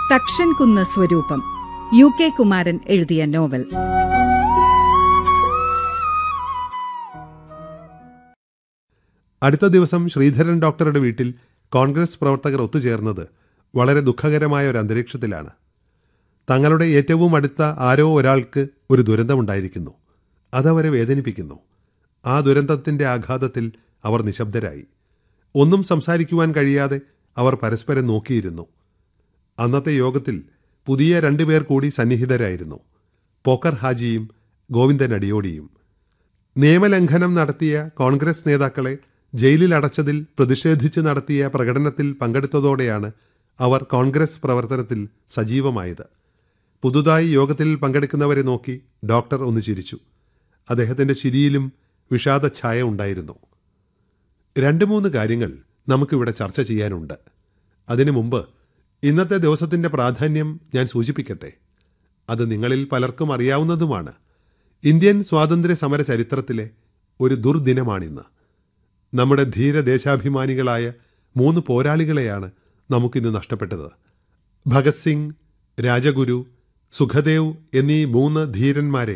തക്ഷൻ കുന്ന് സ്വരൂപം U K Kumaran എഴുതിയ നോവൽ അടുത്ത ദിവസം ശ്രീധരൻ ഡോക്ടറുടെ വീട്ടിൽ കോൺഗ്രസ് പ്രവർത്തകർ ഒത്തുചേർന്നത് വളരെ ദുഃഖകരമായ ഒരു അന്തരീക്ഷത്തിലാണ് തങ്ങളുടെ ഏറ്റവും അടുത്ത ആരോ ഒരാൾക്ക് ഒരു ദുരന്തമുണ്ടായിരിക്കുന്നു അതവരെ വേദനിപ്പിക്കുന്നു ആ ദുരന്തത്തിന്റെ ആഘാതത്തിൽ അവർ നിശബ്ദരായി ഒന്നും സംസാരിക്കുവാൻ കഴിയാതെ അവർ പരസ്പരം നോക്കിയിരുന്നു അന്നത്തെ യോഗത്തിൽ പുതിയ രണ്ടുപേർ കൂടി സന്നിഹിതരായിരുന്നു പോക്കർ ഹാജിയും ഗോവിന്ദൻ അടിയോടിയും നിയമലംഘനം നടത്തിയ കോൺഗ്രസ് നേതാക്കളെ ജയിലിൽ അടച്ചതിൽ പ്രതിഷേധിച്ച് നടത്തിയ പ്രകടനത്തിൽ പങ്കെടുത്തതോടെയാണ് അവർ കോൺഗ്രസ് പ്രവർത്തനത്തിൽ സജീവമായത് പുതുതായി യോഗത്തിൽ പങ്കെടുക്കുന്നവരെ നോക്കി ഡോക്ടർ ഒന്ന് ചിരിച്ചു അദ്ദേഹത്തിന്റെ ചിരിയിലും വിഷാദഛായ ഉണ്ടായിരുന്നു രണ്ട് മൂന്ന് കാര്യങ്ങൾ നമുക്കിവിടെ ചർച്ച ചെയ്യാനുണ്ട് അതിനു മുമ്പ് ഇന്നത്തെ ദിവസത്തിന്റെ പ്രാധാന്യം ഞാൻ സൂചിപ്പിക്കട്ടെ അത് നിങ്ങളിൽ പലർക്കും അറിയാവുന്നതുമാണ് ഇന്ത്യൻ സ്വാതന്ത്ര്യ സമര ചരിത്രത്തിലെ ഒരു ദുർദിനമാണിന്ന് നമ്മുടെ ധീര ദേശാഭിമാനികളായ മൂന്ന് പോരാളികളെയാണ് നമുക്കിന്ന് നഷ്ടപ്പെട്ടത് ഭഗത് സിംഗ് രാജഗുരു സുഖദേവ് എന്നീ മൂന്ന് ധീരന്മാരെ